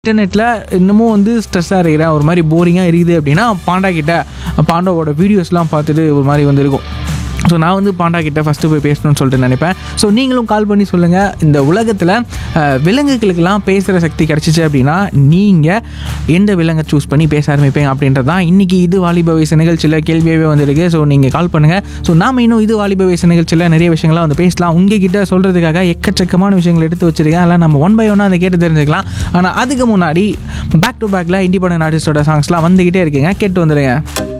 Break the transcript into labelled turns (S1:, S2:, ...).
S1: இன்டர்நெட்டில் இன்னமும் வந்து ஸ்ட்ரெஸ்ஸாக இருக்கிறேன் ஒரு மாதிரி போரிங்காக இருக்குது அப்படின்னா பாண்டா கிட்ட பாண்டாவோட வீடியோஸ்லாம் பார்த்துட்டு ஒரு மாதிரி வந்து இருக்கும் ஸோ நான் வந்து பாண்டா கிட்ட ஃபஸ்ட்டு போய் பேசணும்னு சொல்லிட்டு நினைப்பேன் ஸோ நீங்களும் கால் பண்ணி சொல்லுங்கள் இந்த உலகத்தில் அஹ், விலங்குகளுக்கெல்லாம் பேசுகிற சக்தி கிடச்சிச்சு அப்படின்னா நீங்கள் எந்த விலங்கை சூஸ் பண்ணி பேச ஆரம்பிப்பீங்க அப்படின்றது தான் இன்றைக்கி இது வாலிப வயசு நிகழ்ச்சியில் கேள்வியாகவே வந்திருக்கு ஸோ நீங்கள் கால் பண்ணுங்கள் ஸோ நாம இன்னும் இது வாலிப வயசு நிகழ்ச்சியில் நிறைய விஷயங்கள்லாம் வந்து பேசலாம் உங்ககிட்ட சொல்கிறதுக்காக எக்கச்சக்கமான விஷயங்கள் எடுத்து வச்சிருக்கேன் அதெல்லாம் நம்ம ஒன் பை ஒன்னாக அதை கேட்டு தெரிஞ்சுக்கலாம் ஆனால் அதுக்கு முன்னாடி பேக் டு பேக்கில் இண்டிபெண்டன்ட் ஆர்டிஸ்டோட சாங்ஸ்லாம் வந்துக்கிட்டே இருக்குங்க கேட்டு வந்துடுங்க